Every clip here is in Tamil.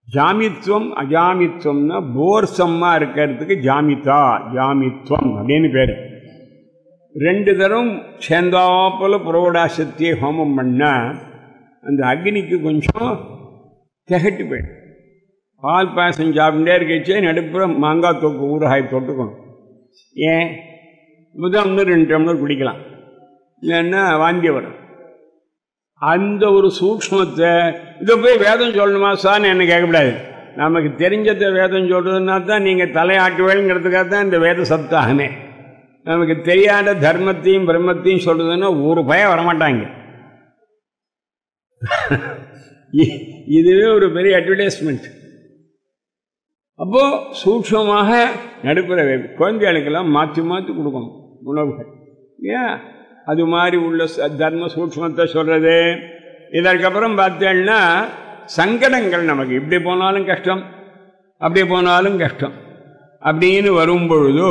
ஜாமித்வம் அஜாமித்வம்னா போர்சம்மா இருக்கிறதுக்கு ஜாமிதா ஜாமித்வம் அப்படின்னு பேர் ரெண்டு தரம் சேர்ந்தாப்புல புரோடாசத்தியை ஹோமம் பண்ணால் அந்த அக்னிக்கு கொஞ்சம் திகட்டு போயிடும் பால் பாயசம் சாப்பிட்டே இருக்கச்சே நடுப்புற மாங்காய் தொக்கு ஊறுகாய் தொட்டுக்கணும் ஏன் முதல் ஒன்று ரெண்டு டம்ளர் குடிக்கலாம் இல்லைன்னா வாந்தி வரும் அந்த ஒரு சூக்ஷ்மத்தை இதை போய் வேதம் சொல்லணுமா சார்னு என்ன கேட்கக்கூடாது நமக்கு தெரிஞ்சதை வேதம் சொல்றதுன்னா தான் நீங்கள் தலையாட்டுவேங்கிறதுக்காக தான் இந்த வேத சப்தாகமே நமக்கு தெரியாத தர்மத்தையும் பிரம்மத்தையும் சொல்றதுன்னா ஒரு பயம் வரமாட்டாங்க இ- இதுவே ஒரு பெரிய அட்வர்டைஸ்மெண்ட் அப்போ சூக்ஷ்மமாக நடுப்புற வே- குழந்தைகளுக்கெல்லாம் மாற்றி மாற்றி கொடுக்கணும் உணவுகள் ஏன் அது மாதிரி உள்ள ச- தர்ம சூக்ஷ்மத்தை சொல்றது இதற்கப்புறம் பார்த்தேன்னா சங்கடங்கள் நமக்கு இப்படி போனாலும் கஷ்டம் அப்படி போனாலும் கஷ்டம் அப்படின்னு வரும் பொழுதோ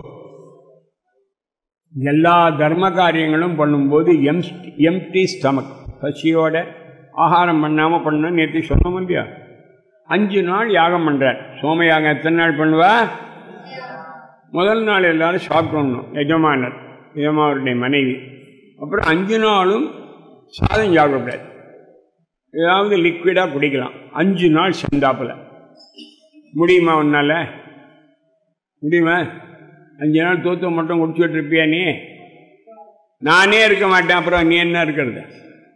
எல்லா தர்ம காரியங்களும் பண்ணும்போது எம் எம்டி ஸ்டமக் பசியோட ஆகாரம் பண்ணாமல் பண்ண நேற்று சொன்னோம் இல்லையா அஞ்சு நாள் யாகம் பண்ணுறார் சோமயாகம் எத்தனை நாள் பண்ணுவா முதல் நாள் எல்லாரும் சாப்பிடணும் எஜமானர் எஜமானருடைய மனைவி அப்புறம் அஞ்சு நாளும் சாதம் சாப்பிடக்கூடாது ஏதாவது லிக்விடாக குடிக்கலாம் அஞ்சு நாள் செந்தாப்பில் முடியுமா உன்னால் முடியுமா அஞ்சு நாள் தூத்த மட்டும் குடிச்சுட்டு இருப்பியா நீ நானே இருக்க மாட்டேன் அப்புறம் நீ என்ன இருக்கிறது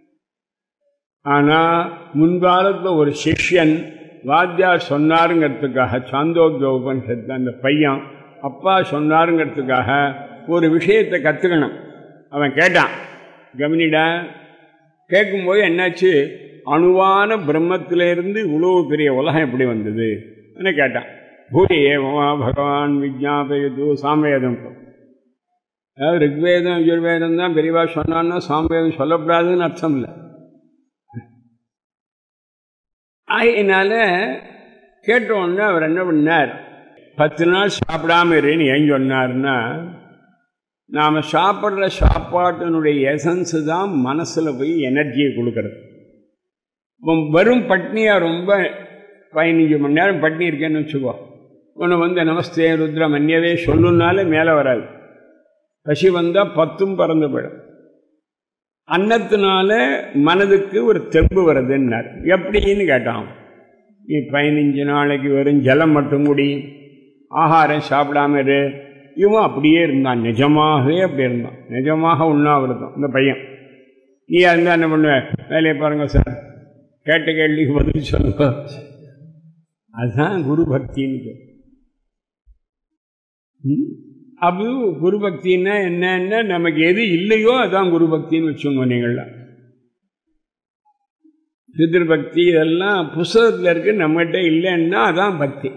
ஆனால் முன்காலத்தில் ஒரு சிஷ்யன் வாத்தியார் சொன்னாருங்கிறதுக்காக சாந்தோக்கிய உபனிஷத்து அந்த பையன் அப்பா சொன்னாருங்கிறதுக்காக ஒரு விஷயத்தை கற்றுக்கணும் அவன் கேட்டான் கவனிடா கேட்கும்போது என்னாச்சு அணுவான பிரம்மத்திலிருந்து இவ்வளவு பெரிய உலகம் எப்படி வந்தது என்ன கேட்டான் பூரி ஏவமா பகவான் விஜாபயது சாமவேதம் அதாவது ரிக்வேதம் யஜுர்வேதம் தான் பெரியவா சொன்னான்னா சாமவேதம் சொல்லக்கூடாதுன்னு அர்த்தம் இல்லை ஆகையினால கேட்ட உடனே அவர் என்ன பண்ணார் பத்து நாள் சாப்பிடாம இருன்னு ஏன் சொன்னார்னா நாம் சாப்பிட்ற சாப்பாட்டினுடைய எசன்ஸு தான் மனசில் போய் எனர்ஜியை கொடுக்கறது இப்போ வெறும் பட்னியாக ரொம்ப பதினஞ்சு மணி நேரம் பட்னி இருக்கேன்னு வச்சுக்கோ உன்னை வந்து நமஸ்தே ருத்ர மன்யவே சொல்லுனாலே மேலே வராது பசி வந்தால் பத்தும் பறந்து போயிடும் அன்னத்தினால மனதுக்கு ஒரு தெம்பு வருதுன்னார் எப்படின்னு கேட்டான் நீ பதினஞ்சு நாளைக்கு வெறும் ஜலம் மட்டும் குடி ஆகாரம் சாப்பிடாம இரு இவன் அப்படியே இருந்தான் நிஜமாகவே அப்படி இருந்தான் நிஜமாக உண்ணாவிரதம் இந்த பையன் நீ இருந்தால் என்ன பண்ணுவ வேலையை பாருங்க சார் கேட்ட கேள்விக்கு பதில் சொல்லுங்க அதுதான் குரு பக்தின்னு பேர். ம்? அது குரு பக்தின்னா என்னன்னா நமக்கு எது இல்லையோ அதான் குரு பக்தின்னு வச்சுக்கோங்க நீங்கள்லாம் பிதிர் பக்தி இதெல்லாம் புஸ்தகத்தில் இருக்கு நம்மகிட்ட இல்லைன்னா அதான் பக்தி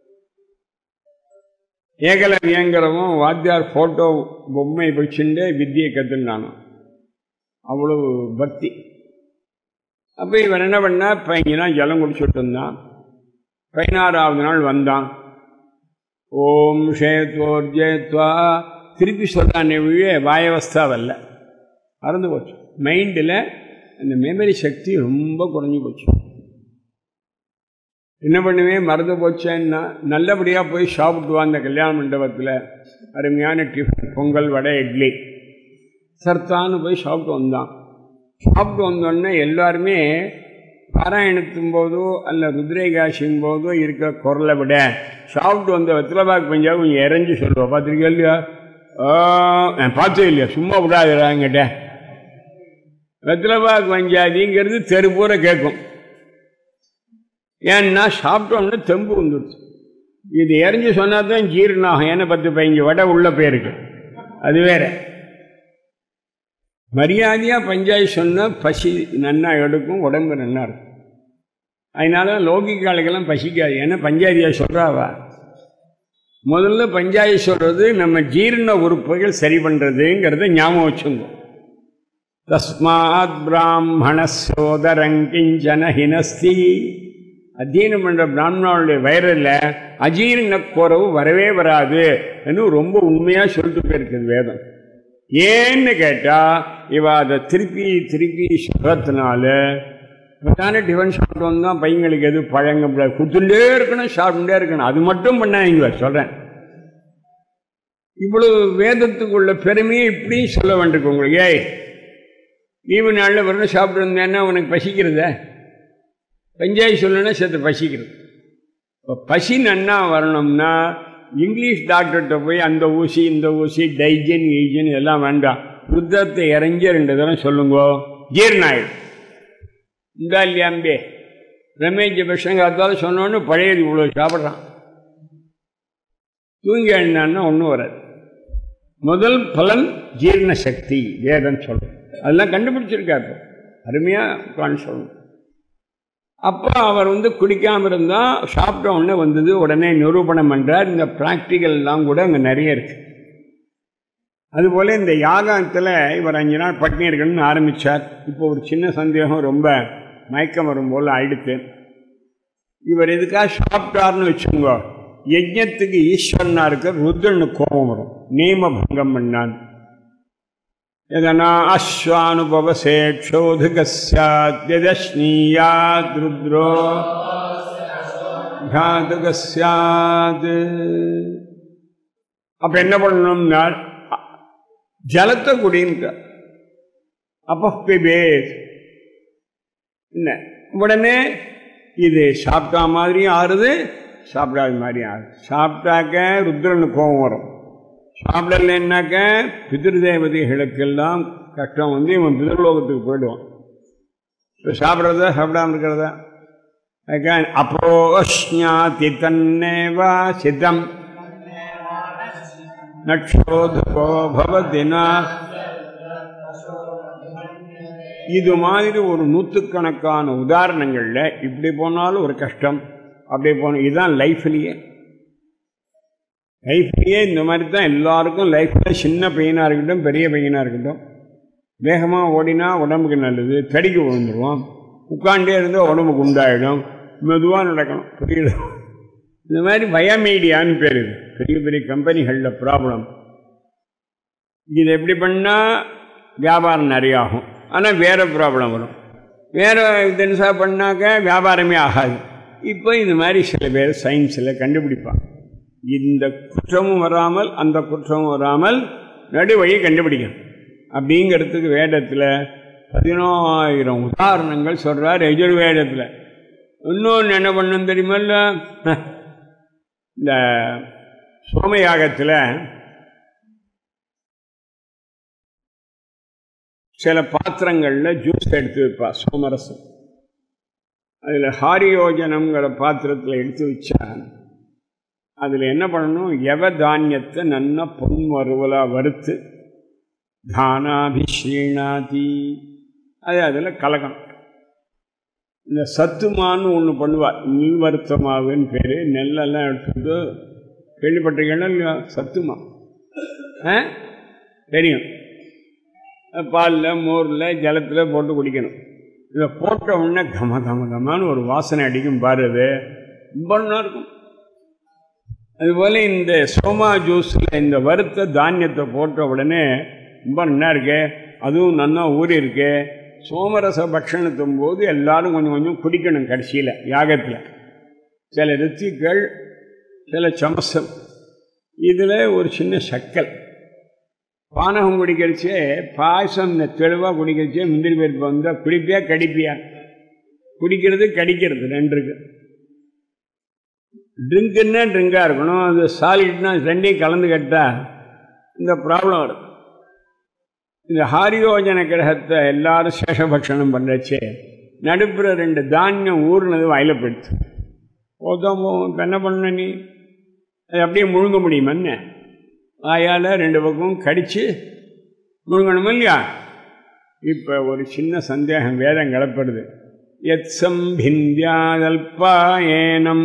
ஏகலவியங்கிறவன் வாத்தியார் ஃபோட்டோ பொம்மை வச்சுட்டு வித்தியை கற்றுனானோ அவ்வளவு பக்தி அப்போ இவன் என்ன பண்ணா பதினஞ்சு நாள் ஜலம் குடிச்சுட்டு இருந்தான் பதினாறாவது நாள் வந்தான் ஓம் ஷேத்வோர்ஜேத்வா திருப்பி சொல்கிறான் விழ வாயவஸ்தா வரல மறந்து போச்சு மைண்டில் அந்த மெமரி சக்தி ரொம்ப குறைஞ்சி போச்சு என்ன பண்ணுவேன் மறந்து போச்சேன்னா நல்லபடியாக போய் சாப்பிட்டு வா அந்த கல்யாண மண்டபத்தில் அருமையான டிஃபன் பொங்கல் வடை இட்லி சர்த்தான்னு போய் சாப்பிட்டு வந்தான் சாப்பிட்டு வந்தோடனே எல்லாருமே பாராயணத்தும் போதோ அல்ல ருத்ரேகாசியும் போதோ இருக்கிற குரலை விட சாப்பிட்டு வந்த வெத்திலபாக் பஞ்சா கொஞ்சம் இறஞ்சி சொல்லுவோம் பார்த்துருக்கா இல்லையா ஆ, நான் பார்த்தே இல்லையா சும்மா விடாதுறாங்கிட்ட வெத்திலபாக் பஞ்சாதிங்கிறது தெரு பூரா கேட்கும் ஏன்னா சாப்பிட்டோம்னா தெம்பு வந்துடுச்சு இது இறஞ்சி சொன்னா தான் ஜீரணாகும் ஏன்னா பத்து பதினஞ்சு வடை உள்ள போயிருக்கு அது வேற மரியாதையாக பஞ்சாயத்து சொன்னால் பசி நன்னா எடுக்கும் உடம்பு நன்னா இருக்கும் அதனால லௌகிகாளுக்கெல்லாம் பசிக்காது ஏன்னா பஞ்சாயத்தியா சொல்கிறாவா முதல்ல பஞ்சாயத்து சொல்கிறது நம்ம ஜீரண உறுப்புகள் சரி பண்ணுறதுங்கிறத ஞாபகம் வச்சுங்க தஸ்மாத் பிராமண சோதரங்கிஞ்சன ஹினஸ்தி அத்தியனம் பண்ணுற பிராமணனுடைய வயரில் அஜீரண குறவு வரவே வராது என்று ரொம்ப உண்மையாக சொல்லிட்டு போயிருக்குது வேதம் ஏன்னு கேட்டால் இவ அதை திருப்பி திருப்பி சொல்றதுனால இப்போ தானே டிஃபன் சாப்பிட்டு வந்தோம் பையங்களுக்கு எது பழங்க குத்துட்டே இருக்கணும் சாப்பிட்டுட்டே இருக்கணும் அது மட்டும் பண்ணாங்க சொல்கிறேன் இவ்வளவு வேதத்துக்குள்ள பெருமையை இப்படியும் சொல்ல வேண்டியிருக்கு உங்களுக்கு ஏய் லீவு நாளில் வெறும் சாப்பிட்டு இருந்தேன்னா உனக்கு பசிக்கிறத பஞ்சாயத்து சொல்லணும்னா சேர்த்து பசிக்கிறது இப்போ பசி நன்னா வரணும்னா இங்கிலீஷ் டாக்டர்கிட்ட போய் அந்த ஊசி இந்த ஊசி டைஜன் ஈஜன் எல்லாம் வேண்டாம் ருத்தத்தை இறங்கி ரெண்டு தரம் சொல்லுங்கோ ஜீர்ணாயிடும் இந்த இல்லையாம்பே ரமேஷ் விஷங்காத்தால சொன்னோன்னு பழையது இவ்வளோ சாப்பிட்றான் தூங்கி எழுந்தான்னா ஒன்றும் வராது முதல் பலன் ஜீரண சக்தி வேதம் சொல்லும் அதெல்லாம் கண்டுபிடிச்சிருக்காரு அருமையாக உட்காந்து சொல்லணும் அப்போ அவர் வந்து குடிக்காமல் இருந்தால் சாப்பிட்ட உடனே வந்தது உடனே நிரூபணம் பண்ணுறார் இந்த ப்ராக்டிக்கல்லாம் கூட அங்கே நிறைய இருக்கு அதுபோல் இந்த யாகத்தில் இவர் அஞ்சு நாள் பட்னி இருக்கணும்னு ஆரம்பித்தார் இப்போ ஒரு சின்ன சந்தேகம் ரொம்ப மயக்கம் வரும் போல் ஆயிடுத்து இவர் எதுக்காக சாப்பிட்டார்னு வச்சுக்கோங்க யஜ்ஞத்துக்கு ஈஸ்வரனா இருக்க ருத்ரனு கோபம் வரும் நியம பங்கம் பண்ணான் எதனா அஸ்வானுபவசே க்ஷோதுகஸ்யாத்யதஸ்னீயாத் ருத்ரோ காதுகஸ்யாத் அப்ப என்ன பண்ணணும்னா ஜலத்தை குடின்றார் அப்போ பிபேத் என்ன உடனே இது சாப்பிட்டா மாதிரியும் ஆறுது சாப்பிடாத மாதிரி ஆகுது சாப்பிட்டாக்க ருத்ரனுக்கு கோபம் வரும் சாப்பிடலைன்னாக்க பிதிருதேவதைகளுக்கெல்லாம் கஷ்டம் வந்து இவன் பிதிர்லோகத்துக்கு போயிடுவான் இப்போ சாப்பிட்றதா சாப்பிடாம இருக்கிறதா அப்ரோஷ்ஞாதி தன்னேவா சித்தம் நட்சோதகோ பவதினா இது மாதிரி ஒரு நூற்றுக்கணக்கான உதாரணங்களில் இப்படி போனாலும் ஒரு கஷ்டம் அப்படி போன இதுதான் லைஃப்லேயே லைஃப்லேயே இந்த மாதிரி தான் எல்லாருக்கும் லைஃப்பில் சின்ன பையனாக இருக்கட்டும் பெரிய பையனாக இருக்கட்டும் வேகமாக ஓடினா உடம்புக்கு நல்லது தடிக்கு விழுந்துருவோம் உட்காண்டே இருந்தால் உடம்புக்கு உண்டாயிடும் மெதுவாக நடக்கணும் புரியுது இந்த மாதிரி பயோமீடியான்னு பேர் இது பெரிய பெரிய கம்பெனிகளில் ப்ராப்ளம் இது எப்படி பண்ணால் வியாபாரம் நிறைய ஆகும் ஆனால் வேறு ப்ராப்ளம் வரும் வேறு தினசா பண்ணாக்க வியாபாரமே ஆகாது இப்போ இந்த மாதிரி சில பேர் சயின்ஸில் கண்டுபிடிப்பாங்க இந்த குற்றமும் வராமல் அந்த குற்றமும் வராமல் நடுவழியை கண்டுபிடிக்கணும் அப்படிங்கிறதுக்கு வேதத்தில் பதினாயிரம் உதாரணங்கள் சொல்கிறார் எஜுர்வேதத்தில் இன்னொன்று என்ன பண்ணணும் தெரியுமில்ல இந்த சோமயாகத்தில் சில பாத்திரங்களில் ஜூஸ் எடுத்து வைப்பா சோமரசம் அதில் ஹாரியோஜனம்ங்கிற பாத்திரத்தில் எடுத்து வச்சா அதில் என்ன பண்ணணும் எவ தானியத்தை நல்லா பொன் வறுவலாக வறுத்து தானாபிஸ்ரீணாதி அது அதில் கலக்கணும் இந்த சத்துமான்னு ஒன்று பண்ணுவாள் நெல் வறுத்த மாவுன்னு பேர் நெல்லெல்லாம் எடுத்துட்டு கேள்விப்பட்டிருக்கீங்களா இல்லையா சத்துமா ஆ தெரியும் பாலில் மோரில் ஜலத்தில் போட்டு குடிக்கணும் இதை போட்ட உடனே கம கம கமான்னு ஒரு வாசனை அடிக்கும் பாரு அது ரொம்ப நல்லா இருக்கும் அதுபோல் இந்த சோமா ஜூஸில் இந்த வறுத்த தானியத்தை போட்ட உடனே ரொம்ப நல்லா இருக்கு அதுவும் நல்லா ஊறி இருக்கு சோமரச பக்ஷணத்தும் போது எல்லாரும் கொஞ்சம் கொஞ்சம் குடிக்கணும் கடைசியில் யாகத்தில் சில ரித்திகள் சில சமசம் இதில் ஒரு சின்ன சக்கல் பானகம் குடிக்கிறச்சே பாயசம் தெளிவாக குடிக்கிறச்சே முந்திரி பருப்பு வந்தால் குடிப்பியா கடிப்பியா குடிக்கிறது கடிக்கிறது ரெண்டுருக்கு ட்ரிங்க்குன்னா ட்ரிங்காக இருக்கணும் அது சாலிட்னா ரெண்டையும் கலந்து கட்டால் இந்த ப்ராப்ளம் வரும் இந்த ஹாரியோஜன கிரகத்தை எல்லாரும் சேஷபக்ஷணம் பண்ணுறச்சே நடுப்புற ரெண்டு தானியம் ஊர்னது வாயில் போயிடுச்சு போதும் இப்போ என்ன பண்ண நீ அது அப்படியே முழுங்க முடியுமா வாயால் ரெண்டு பக்கமும் கடித்து முழுங்கணும் இல்லையா இப்போ ஒரு சின்ன சந்தேகம் வேதம் கிளப்படுது எத் சம்பிந்தியாதல்பாயேனம்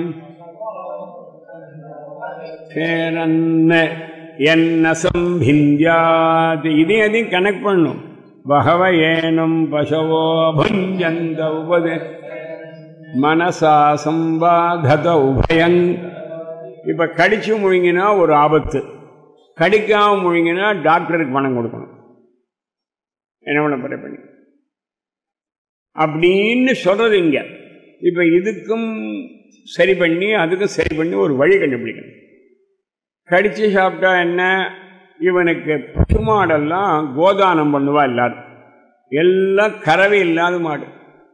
பேரன்ன என்ன சம்பிந்தியாது இதையும் அதையும் கனெக்ட் பண்ணும் பகவ ஏனம் பசவோ புஞ்சந்த உபதே மனசா சம்பாதத உபயங் இப்போ கடிச்சு முழுங்கினா ஒரு ஆபத்து கடிக்காமல் முழுங்கினா டாக்டருக்கு பணம் கொடுக்கணும் என்ன பண்ண போற பண்ணி அப்படின்னு சொல்றது இங்க இப்ப இதுக்கும் சரி பண்ணி அதுக்கும் சரி பண்ணி ஒரு வழி கண்டுபிடிக்கணும் கடிச்சு சாப்பிட்டா என்ன இவனுக்கு பசுமாடெல்லாம் கோதானம் பண்ணுவா எல்லாரும் எல்லாம் கறவை இல்லாத மாடு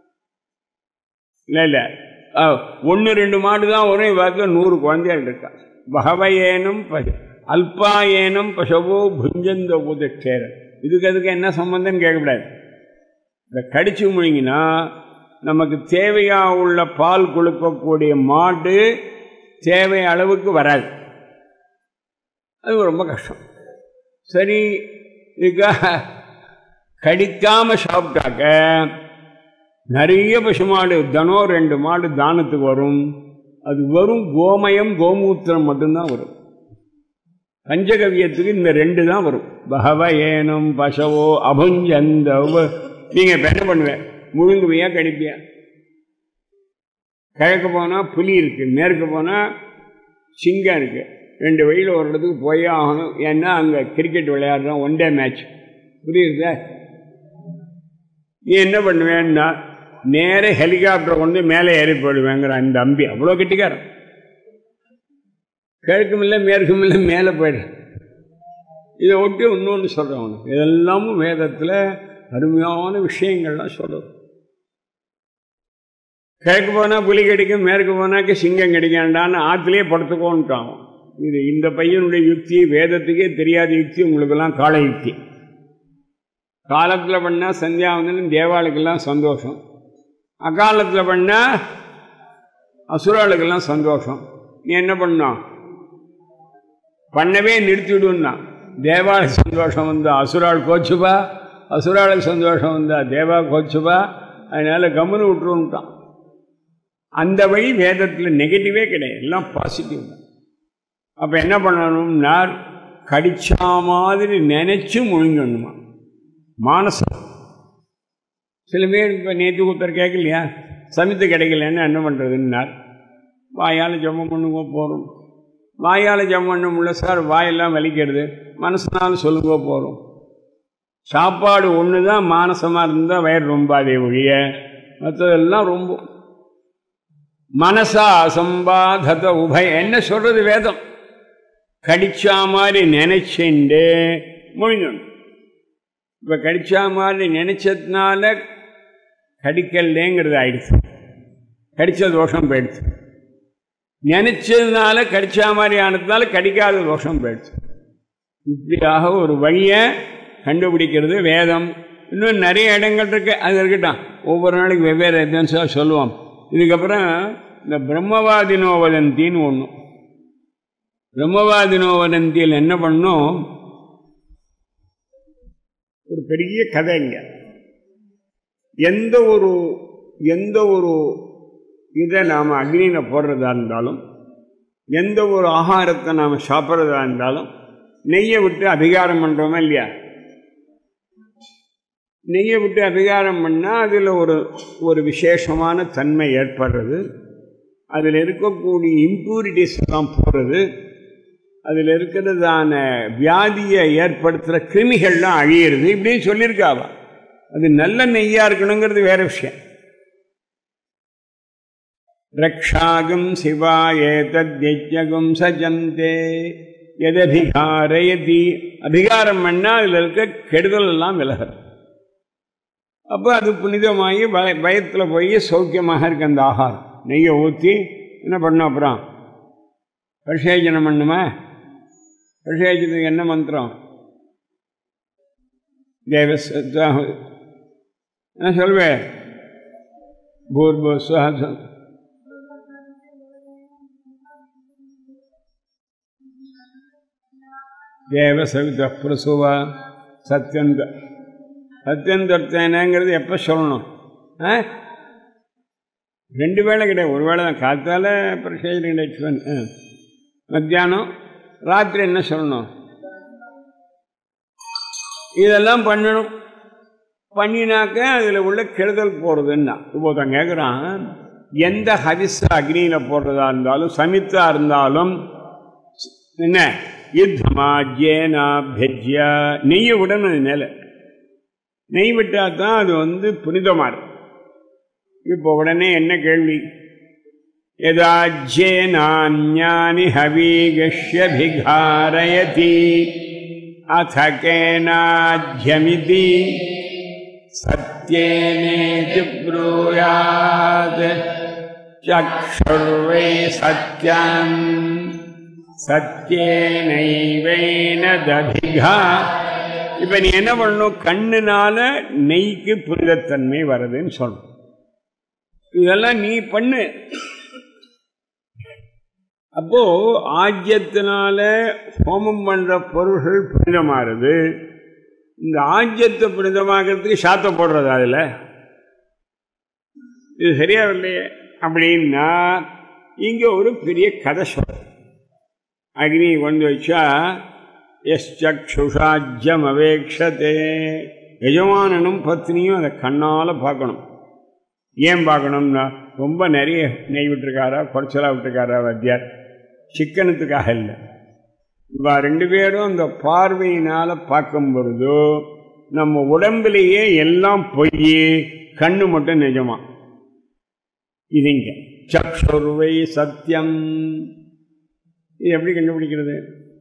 இல்லை இல்லை ஒன்று ரெண்டு மாடு தான் வரும் இவாத்துல நூறு குழந்தைகள் இருக்கா பகவையேனும் பசு அல்பாயேனும் பசவோ புஞ்சந்த உதச்சேரன் இதுக்கு அதுக்கு என்ன சம்பந்தம்னு கேட்கக்கூடாது இந்த கடிச்சு முழுங்கினா நமக்கு தேவையா உள்ள பால் கொடுக்கக்கூடிய மாடு தேவை அளவுக்கு வராது அது ரொம்ப கஷ்டம் சரி இதுக்காக கடிக்காம சாப்பிட்டாக்க நிறைய பசுமாடு தனம் ரெண்டு மாடு தானத்துக்கு வரும் அது வெறும் கோமயம் கோமூத்திரம் மட்டும்தான் வரும் பஞ்சகவியத்துக்கு இந்த ரெண்டு தான் வரும் பகவ ஏனும் பசவோ அபுஞ்சந்த நீங்க இப்ப என்ன பண்ணுவேன் முழுங்குவியா கடிப்பியா கிழக்கு போனால் புலி இருக்கு மேற்கு போனால் சிங்கம் இருக்கு ரெண்டு வழியில் ஒரு இடத்துக்கு போயே ஆகணும் ஏன்னா அங்கே கிரிக்கெட் விளையாடுறோம் ஒன் டே மேட்ச் புரியுதா நீ என்ன பண்ணுவேன்னா நேர ஹெலிகாப்டர் கொண்டு மேலே ஏறி போயிடுவேங்கிற அந்த அம்பி அவ்வளோ கெட்டிக்காரன் கிழக்கும் இல்லை மேற்கும் இல்லை மேலே போயிடு இதை ஒட்டி இன்னொன்று சொல்கிறேன் உனக்கு இதெல்லாமும் வேதத்தில் அருமையான விஷயங்கள்லாம் சொல்லுது கிழக்கு போனால் புலி கிடைக்கும் மேற்கு போனாக்க சிங்கம் கிடைக்காண்டான்னு ஆற்றுலேயே படுத்துக்கோன்ட்டான் இது இந்த பையனுடைய யுக்தி வேதத்துக்கே தெரியாத யுக்தி உங்களுக்கெல்லாம் கால யுக்தி காலத்தில் பண்ணால் சந்தியாவந்தனம் தேவாளுக்கெல்லாம் சந்தோஷம் அக்காலத்தில் பண்ணால் அசுராளுக்கெல்லாம் சந்தோஷம் நீ என்ன பண்ணோம் பண்ணவே நிறுத்திவிடுன்னா தேவாள சந்தோஷம் வந்தா அசுராள் கோச்சுப்பா அசுராளுக்கு சந்தோஷம் வந்தா தேவா கோச்சுப்பா அதனால கம்முன்னு விட்டுருன்ட்டான் அந்த வழி வேதத்தில் நெகட்டிவே கிடையாது எல்லாம் பாசிட்டிவ் தான் அப்போ என்ன பண்ணணும்னா கடிச்சா மாதிரி நினைச்சு முழுங்கணுமா மானசம் சில பேர் இப்போ நேற்று ஒருத்தர் கேட்கலையா சமித்து கிடைக்கலன்னு என்ன பண்ணுறதுன்னார் வாயால் ஜம்மம் பண்ணுங்க போகிறோம் வாயால் ஜம்மம் பண்ண முடியல சார் வாயெல்லாம் வலிக்கிறது மனசுனாலும் சொல்லுங்க போகிறோம் சாப்பாடு ஒன்று தான் மானசமாக இருந்தால் வயிறு ரொம்பாதே ஒழிய மற்றதெல்லாம் ரொம்ப மனசா அசம்பாதத உபய என்ன சொல்றது வேதம் கடிச்சா மாதிரி நினைச்சுண்டு முழுங்கணும் இப்போ கடிச்சா மாதிரி நினைச்சதுனால கடிக்கலேங்கிறது ஆயிடுச்சு கடிச்ச தோஷம் போயிடுச்சு நினைச்சதுனால கடிச்சா மாதிரி ஆனதுனால கடிக்காத தோஷம் போயிடுச்சு இப்படியாக ஒரு வழியை கண்டுபிடிக்கிறது வேதம் இன்னும் நிறைய இடங்கள் இருக்கு அது இருக்கட்டும் ஒவ்வொரு நாளைக்கு வெவ்வேறு எதன்ஸாக சொல்லுவோம் இதுக்கப்புறம் இந்த பிரம்மவாதினோவதந்தின்னு ஒன்று பிரம்மவாதினோவதந்தியில் என்ன பண்ணும் ஒரு பெரிய கதை இங்க எந்த ஒரு எந்த ஒரு இதை நாம் அக்னியில் போடுறதா இருந்தாலும் எந்த ஒரு ஆகாரத்தை நாம் சாப்பிட்றதா இருந்தாலும் நெய்யை விட்டு அபிகாரம் பண்ணுறோமா இல்லையா நெய்யை விட்டு அபிகாரம் பண்ணால் அதில் ஒரு ஒரு விசேஷமான தன்மை ஏற்படுறது அதில் இருக்கக்கூடிய இம்ப்யூரிட்டிஸ் எல்லாம் போகிறது அதில் இருக்கிறதான வியாதியை ஏற்படுத்துகிற கிருமிகள்லாம் அழியிறது இப்படின்னு சொல்லியிருக்காவா அது நல்ல நெய்யாக இருக்கணுங்கிறது வேற விஷயம் ரக்ஷாகம் சிவாயே தத்யஜகம் சஜந்தே எதபிகாரயதி அபிகாரம் பண்ணால் அதில் இருக்க கெடுதல் எல்லாம் விலகிறது அப்போ அது புனிதமாகி பய பயத்தில் போய் சௌக்கியமாக இருக்கு அந்த ஆகாரம் நெய்யை ஊற்றி என்ன பண்ணோம் அப்புறம் பரிசேஜனம் பண்ணுமா பரிசேஜனத்துக்கு என்ன மந்திரம் தேவ என்ன சொல்வேன் பூர்வ சுவாசம் தேவ சவித பிரசுவ சத்தியந்த சத்தியந்தர்த்தனங்கிறது எப்போ சொல்லணும் ஆ ரெண்டு வேளை கிடையாது ஒரு வேளை தான் காத்தால பிரசேஜன் கிடைச்சு மத்தியானம் ராத்திரி என்ன சொல்லணும் இதெல்லாம் பண்ணணும் பண்ணினாக்க அதில் உள்ள கெடுதல் போகிறதுன்னா இப்போ தான் கேட்குறான் எந்த ஹரிச அக்னியில் போடுறதா இருந்தாலும் சமித்தா இருந்தாலும் என்ன யுத்தமா ஜேனா பெஜ்யா நெய்யை விடணும் அது மேலே நெய் விட்டால் தான் அது வந்து புனிதமாக இருக்கும் இப்போ உடனே என்ன கேள்வி यदाज्येनान्यानि हवीगष्यभिघारयति अथ केनाध्यमिति सत्येनेति ब्रूयात् चक्षुर्वै सत्यम् சத்தியேனைவேன ததிகா இப்ப நீ என்ன பண்ணணும் கண்ணுனால நெய்க்கு புனிதத்தன்மை வருதுன்னு சொல்லணும் இதெல்லாம் நீ பண்ணு அப்போ ஆஜ்யத்தினால ஹோமம் பண்ற பொருள்கள் புனிதமாறுது இந்த ஆஜ்யத்தை புனிதமாகிறதுக்கு சாத்த போடுறது அதுல இது சரியா இல்லையே அப்படின்னா இங்க ஒரு பெரிய கதை சொல்ற அக்னி கொண்டு வச்சா எஸ் சக்ஷுஷாஜ்யம் அவேக்ஷதே எஜமானனும் பத்னியும் அதை கண்ணால் பார்க்கணும் ஏன் பார்க்கணும்னா ரொம்ப நிறைய நெய் விட்டுருக்காரா குறைச்சலாக விட்டுருக்காரா வத்தியார் சிக்கனத்துக்காக இல்லை இவா ரெண்டு பேரும் அந்த பார்வையினால் பார்க்கும் பொழுது நம்ம உடம்புலேயே எல்லாம் பொய் கண்ணு மட்டும் நிஜமா இதுங்க சக்ஷுர்வை சத்தியம் இது எப்படி கண்டுபிடிக்கிறது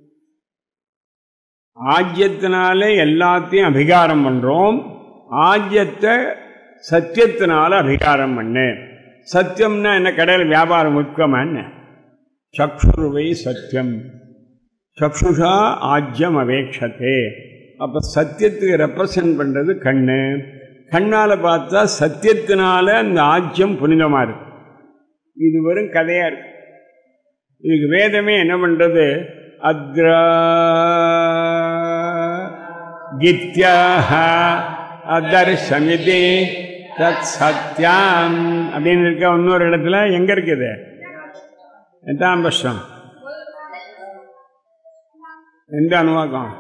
ஆஜ்யத்தினால எல்லாத்தையும் அபிகாரம் பண்றோம் ஆஜ்யத்தை சத்தியத்தினால அபிகாரம் பண்ணு சத்தியம்னா என்ன கடையில் வியாபாரம் முக்கியமா என்ன சக்ஷுர்வை சத்தியம் சக்ஷுஷா ஆஜ்யம் அவேக்ஷத்தே அப்போ சத்தியத்துக்கு ரெப்ரசன்ட் பண்ணுறது கண்ணு கண்ணால் பார்த்தா சத்தியத்தினால அந்த ஆஜ்யம் புனிதமாக இருக்கு இது வெறும் கதையாக இருக்கு இதுக்கு வேதமே என்ன பண்ணுறது அத்ரா கித்யாக அதர்ஷமிதி தத் சத்யாம் அப்படின்னு இருக்க இன்னொரு இடத்துல எங்க இருக்குது எட்டாம் பட்சம் எந்த அனுவாக்கம்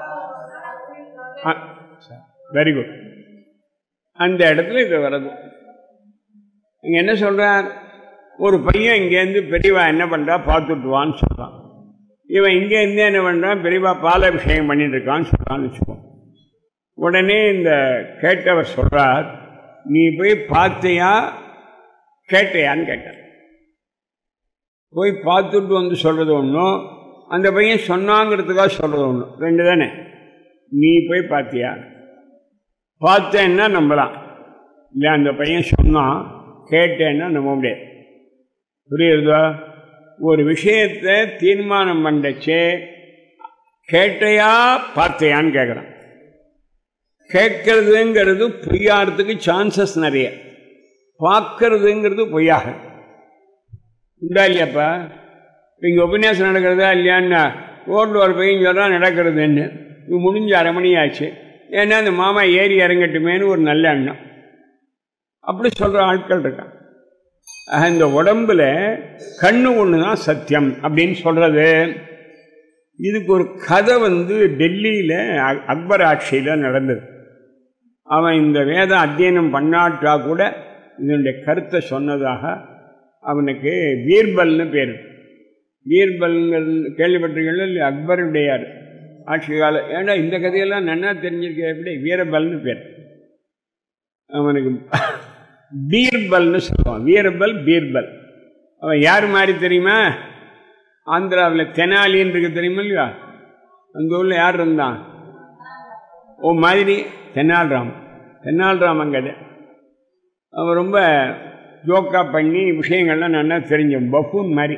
வெரி குட் அந்த இடத்துல இது வருது இங்க என்ன சொல்றார் ஒரு பையன் இங்கேருந்து பெரியவா என்ன பண்றா பார்த்துட்டுவான்னு சொல்றான் இவன் இங்கேருந்து என்ன பண்றான் பெரியவா பாலாபிஷேகம் பண்ணிட்டு இருக்கான்னு சொல்றான்னு வச்சுக்கோ உடனே இந்த கேட்டவர் சொல்றார் நீ போய் பார்த்தியா கேட்டையான்னு கேட்டார் போய் பார்த்துட்டு வந்து சொல்றது ஒன்றும் அந்த பையன் சொன்னாங்கிறதுக்காக சொல்றது ஒன்றும் ரெண்டு தானே நீ போய் பார்த்தியா பார்த்தேன்னா நம்பலாம் இல்லை அந்த பையன் சொன்னான் கேட்டேன்னா நம்ப முடியாது புரியுறதா ஒரு விஷயத்தை தீர்மானம் பண்ணச்சே கேட்டையா பார்த்தையான்னு கேட்குறான் கேட்கறதுங்கிறது பொய்யாகிறதுக்கு சான்சஸ் நிறைய பார்க்கறதுங்கிறது பொய்யாக உண்டா இல்லையாப்பா இங்கே உபன்யாசம் நடக்கிறதா இல்லையான்னா ரோட்டில் ஒரு பையன் சொல்கிறான் நடக்கிறதுன்னு இது முடிஞ்ச அரை மணி ஆச்சு ஏன்னா அந்த மாமா ஏறி இறங்கட்டுமேனு ஒரு நல்ல எண்ணம் அப்படி சொல்கிற ஆட்கள் இருக்கான் இந்த உடம்புல கண்ணு ஒன்று தான் சத்தியம் அப்படின்னு சொல்கிறது இதுக்கு ஒரு கதை வந்து டெல்லியில் அக்பர் ஆட்சியில் நடந்தது அவன் இந்த வேத அத்தியனம் பண்ணாட்டா கூட இதனுடைய கருத்தை சொன்னதாக அவனுக்கு பீர்பல்னு பேர் பீர்பல்ங்கள் கேள்விப்பட்டிருக்கீங்களா இல்லை அக்பருடைய ஆட்சி காலம் ஏன்னா இந்த கதையெல்லாம் நன்னா தெரிஞ்சிருக்க எப்படி வீரபல்னு பேர் அவனுக்கு பீர்பல்னு சொல்லுவான் வீரபல் பீர்பல் அவன் யார் மாதிரி தெரியுமா ஆந்திராவில் தெனாலின்னு இருக்கு தெரியுமா இல்லையா அந்த ஊரில் யார் இருந்தான் ஓ மாதிரி தென்னால்ராம் தென்னால்ராமன் கதை அவன் ரொம்ப ஜோக்கா பண்ணி விஷயங்கள்லாம் நல்லா தெரிஞ்ச பஃபூன் மாதிரி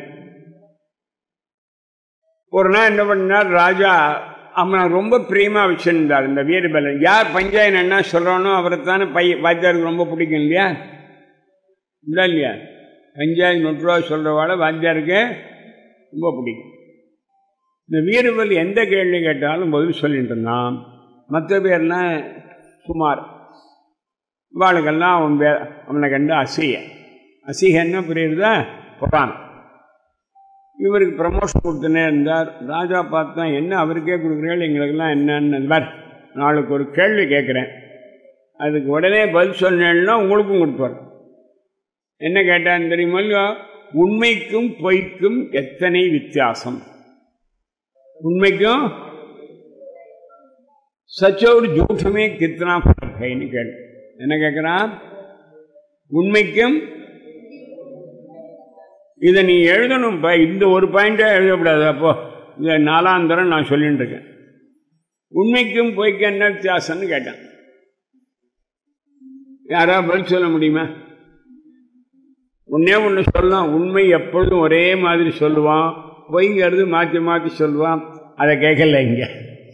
ஒரு நாள் என்ன பண்ணார் ராஜா அவனை ரொம்ப பிரியமாக வச்சுருந்தார் இந்த வீரபலன் யார் பஞ்சாயத்து என்ன சொல்கிறானோ அவரை தானே பை வாத்தியாருக்கு ரொம்ப பிடிக்கும் இல்லையா இல்லை இல்லையா பஞ்சாயத்து நூற்று ரூபா சொல்கிறவாட வாத்தியாருக்கு ரொம்ப பிடிக்கும் இந்த வீரபல் எந்த கேள்வி கேட்டாலும் பதில் சொல்லிட்டு இருந்தான் மற்ற பேர்லாம் சுமார் இவாளுக்கெல்லாம் அவன் பே அவனை கண்டு அசிய அசிகன்னா புரியுறதா புறான் இவருக்கு ப்ரமோஷன் கொடுத்துனே இருந்தார் ராஜா பார்த்தா என்ன அவருக்கே கொடுக்குறீர்கள் எங்களுக்கெல்லாம் என்னன்னு பார் நாளைக்கு ஒரு கேள்வி கேட்குறேன் அதுக்கு உடனே பதில் சொன்னேன்னா உங்களுக்கும் கொடுப்பார் என்ன கேட்டான்னு தெரியுமா இல்லையா உண்மைக்கும் பொய்க்கும் எத்தனை வித்தியாசம் உண்மைக்கும் சச்சோர் ஜூட்டமே கித்தனா ஃபர்க் ஹைன்னு கேள்வி என்ன கேட்குறான் உண்மைக்கும் இதை நீ எழுதணும் ப- இந்த ஒரு பாயிண்டே எழுதக்கூடாது அப்போ இந்த நாலாம் தரம் நான் சொல்லிட்டு இருக்கேன் உண்மைக்கும் பொய்க்கும் என்ன வித்தியாசம்னு கேட்டேன் யாராவது பதில் சொல்ல முடியுமா ஒன்னே ஒன்று சொல்லலாம் உண்மை எப்பொழுதும் ஒரே மாதிரி சொல்லுவான் பொய்ங்கிறது மாற்றி மாற்றி சொல்லுவான் அதை கேட்கல இங்க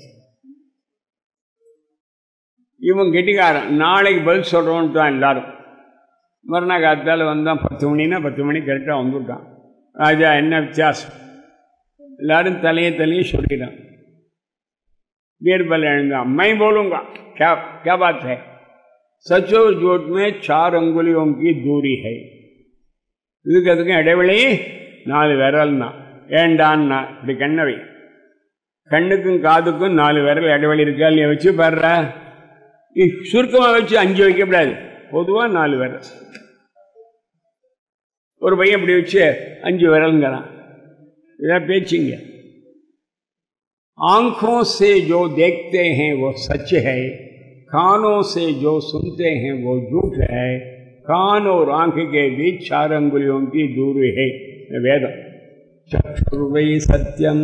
இவன் கெட்டிக்காரன் நாளைக்கு பதில் சொல்கிறோன்ட்டு தான் எல்லாரும் மறுநாள் காத்தால வந்தான் பத்து மணினா பத்து மணி கரெக்டாக வந்துவிட்டான் ராஜா என்ன வித்தியாசம் எல்லாரும் தலையை தலையை சொல்லிட்டான் बीरबल எழுந்தான் मैं बोलूंगा क्या क्या बात है सच और झूठ में चार अंगुलियों की दूरी है இதுக்கு அதுக்கும் இடைவெளி நாலு விரல்னா ஏண்டான்னா இப்படி கண்ணவை கண்ணுக்கும் காதுக்கும் நாலு விரல் இடைவெளி இருக்கா இல்லையா வச்சு பாடுற சுருக்கமாக வச்சு அஞ்சு வைக்கக்கூடாது பொதுவாக நாலு விரல் ஒரு பையன் இப்படி வச்சு அஞ்சு விரலுங்கிறான் இதான் பேச்சுங்க आंखों से जो देखते हैं वो सच है कानों से जो सुनते हैं वो झूठ है कान और आंख के बीच चार अंगुलियों की दूरी है वेद चक्षुर्वै सत्यम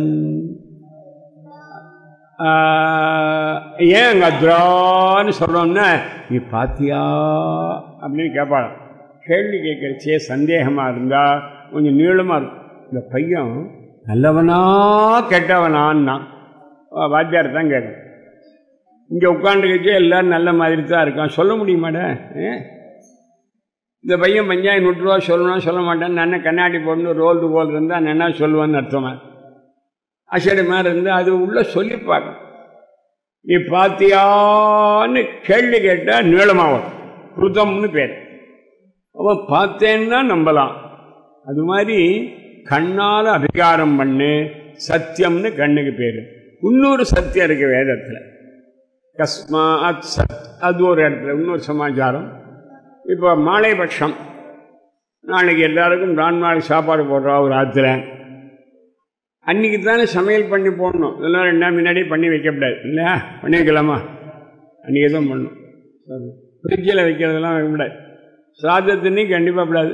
ஏன் அங்கே அத்ரான்னு சொல்கிறோம்னா நீ பாத்தியா அப்படின்னு கேட்பாள் கேள்வி கேட்கறச்சே சந்தேகமாக இருந்தால் கொஞ்சம் நீளமாக இருக்கும் இந்த பையன் நல்லவனா கெட்டவனான்னா வாத்தியார் தான் கேட்கும் இங்கே உட்காந்துக்கிச்சு எல்லாரும் நல்ல மாதிரி தான் இருக்கான் சொல்ல முடியுமாடா ஏ? இந்த பையன் பஞ்சாயத்து நூற்று ரூபா சொல்லணும் சொல்ல மாட்டேன் நான் கண்ணாடி போட்டு ரோல் போல் இருந்தால் நான் என்ன சொல்லுவேன்னு அர்த்தமா அசடி மாதிரி இருந்தால் அது உள்ள சொல்லி பார்க்கணும் நீ பாத்தியான்னு கேள்வி கேட்டால் நீளமாகும் கிருதம்னு பேர் அவன் பார்த்தேன்னா நம்பலாம் அது மாதிரி கண்ணால் அபிகாரம் பண்ணு சத்தியம்னு கண்ணுக்கு பேர் இன்னொரு சத்தியம் இருக்கு வேதத்தில் கஸ்மாத் சத் அது ஒரு இடத்துல இன்னொரு சமாச்சாரம் இப்போ மாலைபட்சம் நாளைக்கு எல்லாருக்கும் பிரான்மாளை சாப்பாடு போடுறா ஒரு ஆற்றுல அன்னைக்கு தானே சமையல் பண்ணி போடணும் இதெல்லாம் ரெண்டு நாள் முன்னாடி பண்ணி வைக்கக்கூடாது இல்லையா பண்ணி வைக்கலாமா அன்றைக்கி தான் பண்ணணும் சரி ஃப்ரிட்ஜில் வைக்கிறதெல்லாம் வைக்கக்கூடாது சாதத்தினையும் கண்டிப்பாக கூடாது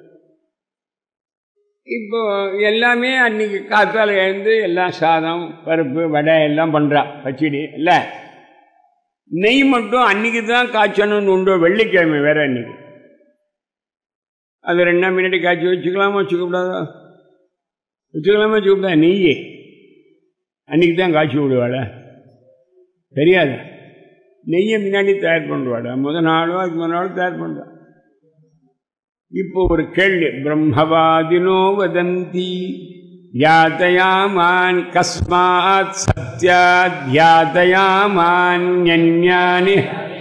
இப்போ எல்லாமே அன்னைக்கு காத்தால எழுந்து எல்லாம் சாதம் பருப்பு வடை எல்லாம் பண்ணுறா பச்சடி இல்லை நெய் மட்டும் அன்னைக்கு தான் காய்ச்சணும்னு உண்டு வெள்ளிக்கிழமை வேற அன்னைக்கு அது ரெண்டு நாள் முன்னாடி காய்ச்சி வச்சுக்கலாமா வச்சுக்கக்கூடாதா வச்சுக்கலாமா வச்சுக்கூடாது நெய் அன்னைக்கு தான் காய்ச்சி விடுவாள தெரியாது நெய்யை முன்னாடி தயார் பண்ணுவாடா முதல் நாளோ அதுக்கு முதல் நாளோ தயார் பண்ணுவா இப்போ ஒரு கேள்வி பிரம்மவாதினோ வதந்தி யாத்தயாமான் கஸ்மாத் சத்யாத் யாத்தயாமான் ஞானி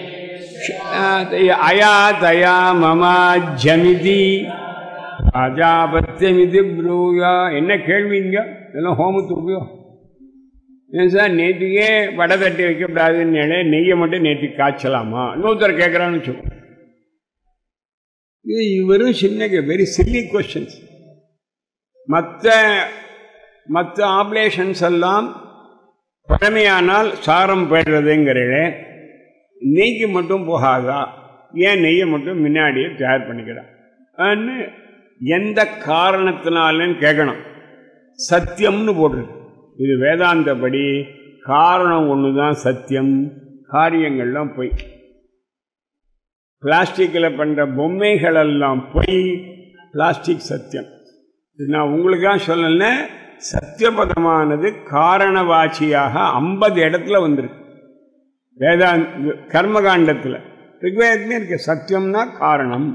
அயாதயா மமாஜமிதி ராஜாபத்தியமிதி ப்ரூயா என்ன கேள்விங்க இதெல்லாம் ஹோமத்துக்கு ஏன் சார் நேற்றுக்கே வடை தட்டி வைக்கப்படாதுன்னு நெய்யை மட்டும் நேற்று காய்ச்சலாமா இன்னொருத்தர் கேட்குறான்னு வச்சுக்கோ இது வெறும் சின்ன வெரி சில்லி கொஸ்டின்ஸ் மற்ற மற்ற ஆப்ரேஷன்ஸ் எல்லாம் பழமையானால் சாரம் போயிடுறதுங்கிறத நெய்க்கு மட்டும் போகாதா ஏன் நெய்யை மட்டும் முன்னாடியே தயார் பண்ணிக்கிறான்னு எந்த காரணத்தினாலன்னு கேட்கணும் சத்தியம்னு போடுறது இது வேதாந்தப்படி காரணம் ஒன்று தான் சத்தியம் காரியங்கள்லாம் போய் பிளாஸ்டிக்கில் பண்ணுற பொம்மைகள் எல்லாம் போய் பிளாஸ்டிக் சத்தியம் இது நான் உங்களுக்காக சொல்லல சத்தியபதமானது காரணவாச்சியாக ஐம்பது இடத்துல வந்திருக்கு வேதாந்த கர்மகாண்டத்தில் ரிக்வேதமே இருக்கு சத்தியம்னா காரணம்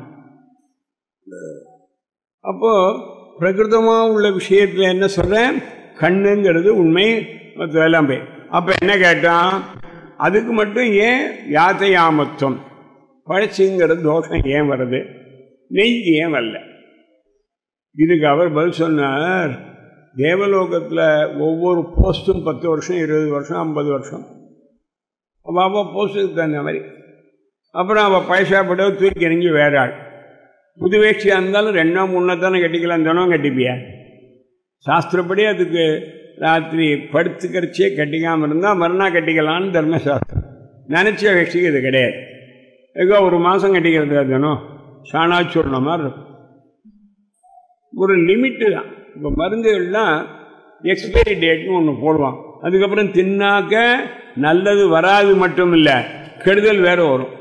அப்போ பிரகிருதமாக உள்ள விஷயத்தில் என்ன சொல்கிறேன் கண்ணுங்கிறது உண்மை மற்றதெல்லாம் போய் அப்போ என்ன கேட்டான் அதுக்கு மட்டும் ஏன் யாத்தையாமத்துவம் பழச்சிங்கிற தோஷம் ஏன் வருது நெய்க்கு ஏன் வரல இதுக்கு அவர் பதில் சொன்னார் தேவலோகத்தில் ஒவ்வொரு போஸ்ட்டும் பத்து வருஷம் இருபது வருஷம் ஐம்பது வருஷம் அவள் அவள் போஸ்ட்டுக்கு தகுந்த மாதிரி அப்புறம் அவள் பைசாப்பட தூக்கி எறிஞ்சு வேற ஆள் புது வேஷ்டியாக இருந்தாலும் ரெண்டோ மூணோ தானே கட்டிக்கலாம் தினம் கட்டிப்பியா சாஸ்திரப்படி அதுக்கு ராத்திரி படுத்துக்கிறச்சே கட்டிக்காமல் இருந்தால் மறுநாள் கட்டிக்கலான்னு தர்மசாஸ்திரம் நினச்ச வேஷ்டிக்கு இது கிடையாது ஏதோ ஒரு மாதம் கட்டிக்கிறது தினம் சாணாச்சூர்ணம் மாதிரி இருக்கும் ஒரு லிமிட்டு தான் இப்போ மருந்துகள்லாம் எக்ஸ்பைரி டேட்னு ஒன்று போடுவான் அதுக்கப்புறம் தின்னாக்க நல்லது வராது மட்டும் இல்லை கெடுதல் வேற வரும்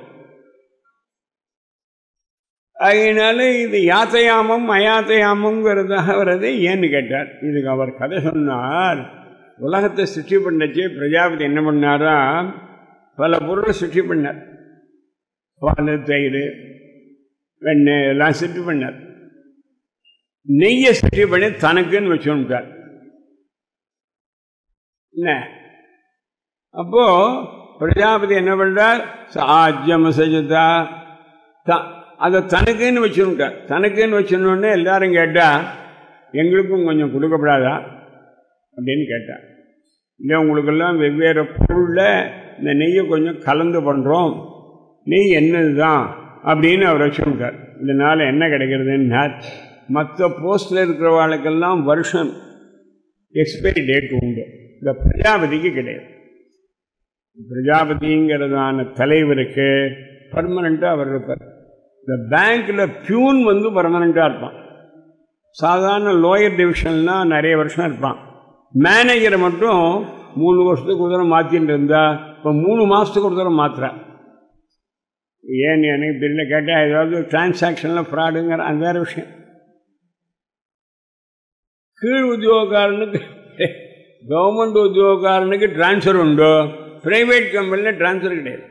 அதனால இது யாத்தையாமம் அயாத்தையாமங்கிறதாக வர்றது ஏன்னு கேட்டார் இதுக்கு அவர் கதை சொன்னார் உலகத்தை சிருஷ்டி பண்ணச்சு பிரஜாபதி என்ன பண்ணாரா பல பொருளை சிருஷ்டி பண்ணார் பால் தயிர் வெண்ணெய் எல்லாம் சிருஷ்டி பண்ணார் நெய்யை சிருஷ்டி பண்ணி தனக்குன்னு வச்சுட்டார் என்ன அப்போ பிரஜாபதி என்ன பண்றார் சாஜ்யம் சஜதா அதை தனக்குன்னு வச்சுட்டார் தனக்குன்னு வச்சுனோடனே எல்லாரும் கேட்டா எங்களுக்கும் கொஞ்சம் கொடுக்கப்படாதா அப்படின்னு கேட்டார் இல்லை உங்களுக்கெல்லாம் வெவ்வேறு பொருளில் இந்த நெய்யை கொஞ்சம் கலந்து பண்ணுறோம் நெய் என்னது தான் அப்படின்னு அவர் வச்சுட்டார் இதனால் என்ன கிடைக்கிறதுன்னார் மற்ற போஸ்டில் இருக்கிறவாளுக்கெல்லாம் வருஷம் எக்ஸ்பைரி டேட் உண்டு இந்த பிரஜாபதிக்கு கிடையாது பிரஜாபதிங்கிறதான தலைவருக்கு பர்மனண்ட்டாக அவர் இருப்பார் இந்த பேங்க்கில் பியூன் வந்து பர்மனண்ட்டாக இருப்பான் சாதாரண லோயர் டிவிஷன்லாம் நிறைய வருஷம் இருப்பான் மேனேஜரை மட்டும் மூணு வருஷத்துக்கு ஒரு தடவை மாற்றிட்டு இருந்தா இப்போ மூணு மாதத்துக்கு ஒரு தடவை மாற்றுறேன் ஏன்னு எனக்கு தெரியல கேட்டால் ஏதாவது டிரான்சாக்ஷனில் ஃப்ராடுங்கிற அந்த வேறு விஷயம் கீழ் உத்தியோகக்காரனுக்கு கவர்மெண்ட் உத்தியோகக்காரனுக்கு டிரான்ஸ்ஃபர் உண்டு பிரைவேட் கம்பெனியில் டிரான்ஸ்ஃபர் கிடையாது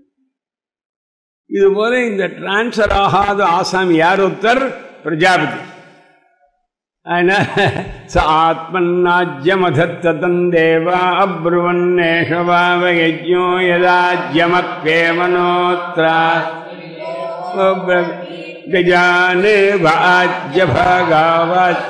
இதுபோல இந்த டிரான்ஸ்ஃபர் ஆகாத ஆசாமி யார் ஒருத்தர் பிரஜாபதி ஆத்மநாஜ்யமதத்ததம் தேவா அப்ருவன்னேஷவாவயஜோ யதாஜ்யமப்பேமனோத்ரா கஜானு வாஜ்யபாகாவாஜ்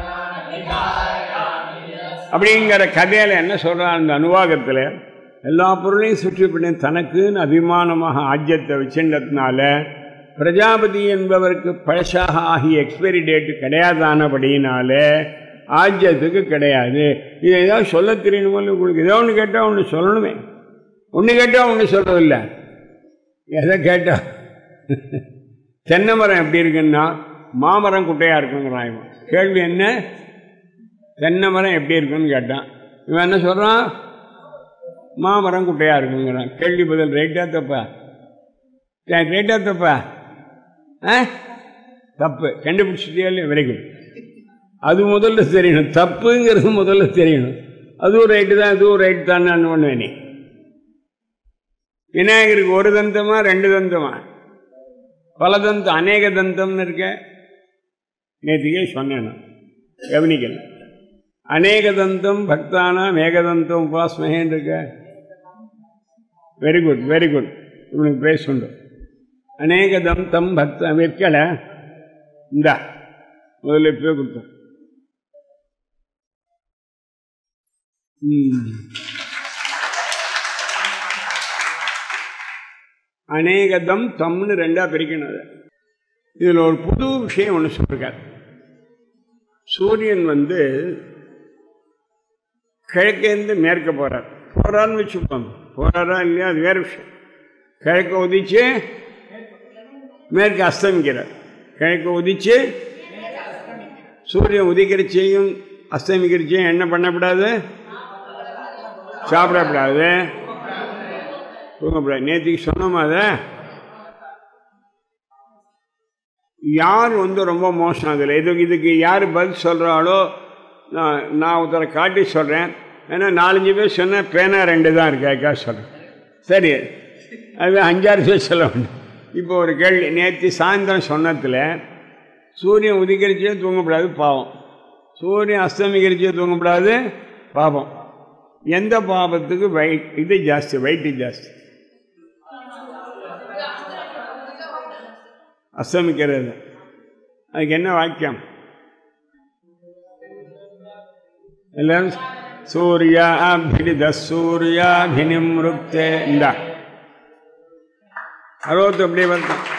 அப்படிங்கிற கதையில் என்ன சொல்கிறான் அந்த அனுவாகத்தில் எல்லா பொருளையும் சுற்றி பண்ணி தனக்குன்னு அபிமானமாக ஆஜ்யத்தை வச்சுன்றதுனால பிரஜாபதி என்பவருக்கு பழசாக ஆகிய எக்ஸ்பைரி டேட்டு கிடையாதானபடியினால ஆஜ்யத்துக்கு கிடையாது இது ஏதாவது சொல்ல தெரியணுமோ உங்களுக்கு ஏதோ ஒன்று கேட்டால் ஒன்று சொல்லணுமே ஒன்று கேட்டால் ஒன்று சொல்கிறதில்ல எதை கேட்டால் தென்னை மரம் எப்படி இருக்குன்னா மாமரம் குட்டையாக இருக்குங்கிறான் இவன் கேள்வி என்ன தென்னை மரம் எப்படி இருக்குன்னு கேட்டான் இவன் என்ன சொல்கிறான் மாமரம் குட்டையாக இருக்குங்கிறான் கேள்வி பதில் ரைட்டாக தப்பா ரைட்டாக தப்பா ஆ தப்பு கண்டுபிடிச்சிட்டியா இல்லையா வெரி குட் அது முதல்ல தெரியணும் தப்புங்கிறது முதல்ல தெரியணும் அதுவும் ரைட்டு தான் இதுவும் ரைட்டு தான் நான் பண்ணுவேன் நீ விநாயகருக்கு ஒரு தந்தமா ரெண்டு தந்தமா பல தந்தம் அநேக தந்தம்னு இருக்க நேற்றுக்கே சொன்னேன் நான் கவனிக்கல அநேக தந்தம் பக்தானாம் ஏகதந்தம் உபாஸ்மகேன்னு இருக்க வெரி குட் வெரி குட் இவனுக்கு பேசுண்டு அநேக தந்தம் பக்தம் இருக்கல இந்தா முதல்ல இப்போ கொடுத்தோம் அநேகதம் தம்னு ரெண்டா பிரிக்கணும் அதை இதில் ஒரு புது விஷயம் ஒன்று சொல்லிருக்கார் சூரியன் வந்து கிழக்கேருந்து மேற்க போகிறார் போகிறான்னு வச்சுக்கோங்க போகிறாரா இல்லையா அது வேறு விஷயம் கிழக்க உதிச்சு மேற்கு அஸ்தமிக்கிறார் கிழக்க உதிச்சு சூரியன் உதிக்கிறச்சையும் அஸ்தமிக்கிறச்சையும் என்ன பண்ணக்கூடாது சாப்பிடக்கூடாது தூங்கக்கூடாது நேற்றுக்கு சொன்னோமா அதை யார் வந்து ரொம்ப மோசம் அதில் இது இதுக்கு யார் பதில் சொல்கிறாளோ நான் நான் ஒருத்தரை காட்டி சொல்கிறேன் ஏன்னா நாலஞ்சு பேர் சொன்னேன் பேனா ரெண்டு தான் இருக்காக்கா சொல்கிறேன் சரி அது அஞ்சாறு பேர் சொல்ல வேண்டாம் இப்போ ஒரு கேள்வி நேற்று சாயந்தரம் சொன்னதில் சூரியன் உதிக்கிறச்சே தூங்கக்கூடாது பாவம் சூரியன் அஸ்தமிக்கிறச்சே தூங்கக்கூடாது பாவம் எந்த பாவத்துக்கு வெயிட் இது ஜாஸ்தி வெயிட்டு ஜாஸ்தி அஸ்தமிக்கிறது அதுக்கு என்ன வாக்கியம் எல்லாரும் சூர்யாபிடித சூர்யாபினிமிருக்தே இந்த அறுபத்து அப்படியே வந்தான்